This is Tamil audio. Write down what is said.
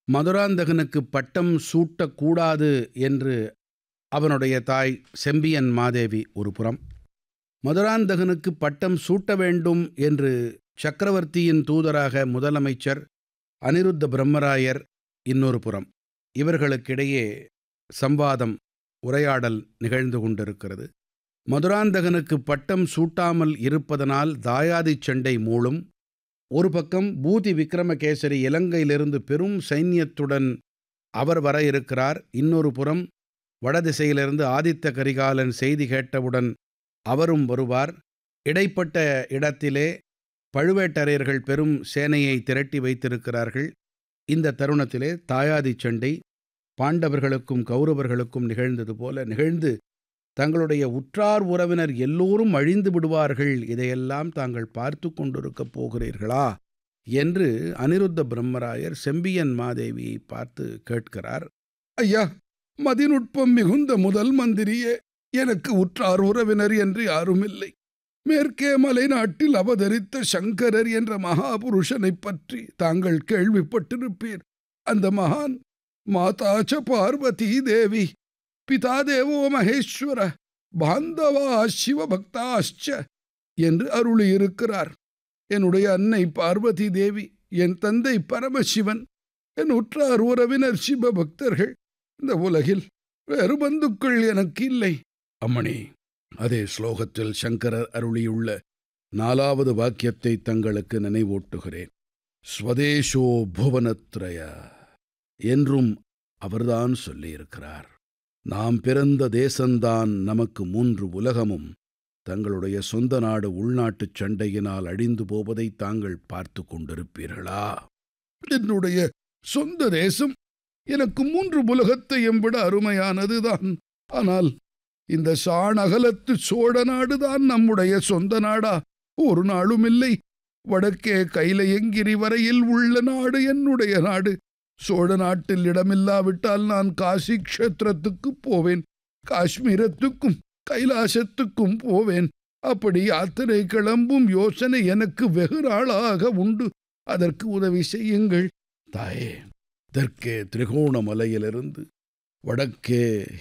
மதுராந்தகனுக்கு பட்டம் சூட்டக்கூடாது என்று அவனுடைய தாய் செம்பியன் மாதேவி ஒரு புறம் மதுராந்தகனுக்கு பட்டம் சூட்ட வேண்டும் என்று சக்கரவர்த்தியின் தூதராக முதலமைச்சர் அனிருத்த பிரம்மராயர் இன்னொரு புறம் இவர்களுக்கிடையே சம்வாதம் உரையாடல் நிகழ்ந்து கொண்டிருக்கிறது மதுராந்தகனுக்கு பட்டம் சூட்டாமல் இருப்பதனால் தாயாதி சண்டை மூளும் ஒரு பக்கம் பூதி விக்ரமகேசரி இலங்கையிலிருந்து பெரும் சைன்யத்துடன் அவர் வர இருக்கிறார் இன்னொரு புறம் வடதிசையிலிருந்து ஆதித்த கரிகாலன் செய்தி கேட்டவுடன் அவரும் வருவார் இடைப்பட்ட இடத்திலே பழுவேட்டரையர்கள் பெரும் சேனையை திரட்டி வைத்திருக்கிறார்கள் இந்த தருணத்திலே தாயாதி சண்டை பாண்டவர்களுக்கும் கௌரவர்களுக்கும் நிகழ்ந்தது போல நிகழ்ந்து தங்களுடைய உற்றார் உறவினர் எல்லோரும் அழிந்து விடுவார்கள் இதையெல்லாம் தாங்கள் பார்த்து கொண்டிருக்கப் போகிறீர்களா என்று அனிருத்த பிரம்மராயர் செம்பியன் மாதேவியை பார்த்து கேட்கிறார் ஐயா மதிநுட்பம் மிகுந்த முதல் மந்திரியே எனக்கு உற்றார் உறவினர் என்று யாருமில்லை மேற்கே மலை நாட்டில் அவதரித்த சங்கரர் என்ற மகாபுருஷனைப் பற்றி தாங்கள் கேள்விப்பட்டிருப்பீர் அந்த மகான் மாதாச்ச பார்வதி தேவி பிதா தேவோ மகேஸ்வர பாந்தவா சிவபக்தாச்ச என்று அருளியிருக்கிறார் என்னுடைய அன்னை பார்வதி தேவி என் தந்தை பரமசிவன் என் உற்றார் உறவினர் சிவபக்தர்கள் இந்த உலகில் வேறு பந்துக்கள் எனக்கு இல்லை அம்மணி அதே ஸ்லோகத்தில் சங்கரர் அருளியுள்ள நாலாவது வாக்கியத்தை தங்களுக்கு நினைவூட்டுகிறேன் ஸ்வதேஷோ புவனத்ரய என்றும் அவர்தான் சொல்லியிருக்கிறார் நாம் பிறந்த தேசந்தான் நமக்கு மூன்று உலகமும் தங்களுடைய சொந்த நாடு உள்நாட்டுச் சண்டையினால் அழிந்து போவதை தாங்கள் பார்த்து கொண்டிருப்பீர்களா என்னுடைய சொந்த தேசம் எனக்கு மூன்று உலகத்தையும் விட அருமையானதுதான் ஆனால் இந்த சாணகலத்து சோழ நாடுதான் நம்முடைய சொந்த நாடா ஒரு நாளும் இல்லை வடக்கே கைலையங்கிரி வரையில் உள்ள நாடு என்னுடைய நாடு சோழ நாட்டில் இடமில்லாவிட்டால் நான் காசி க்ஷேத்திரத்துக்கு போவேன் காஷ்மீரத்துக்கும் கைலாசத்துக்கும் போவேன் அப்படி யாத்திரை கிளம்பும் யோசனை எனக்கு வெகு நாளாக உண்டு அதற்கு உதவி செய்யுங்கள் தாயே தெற்கே திரிகோணமலையிலிருந்து வடக்கே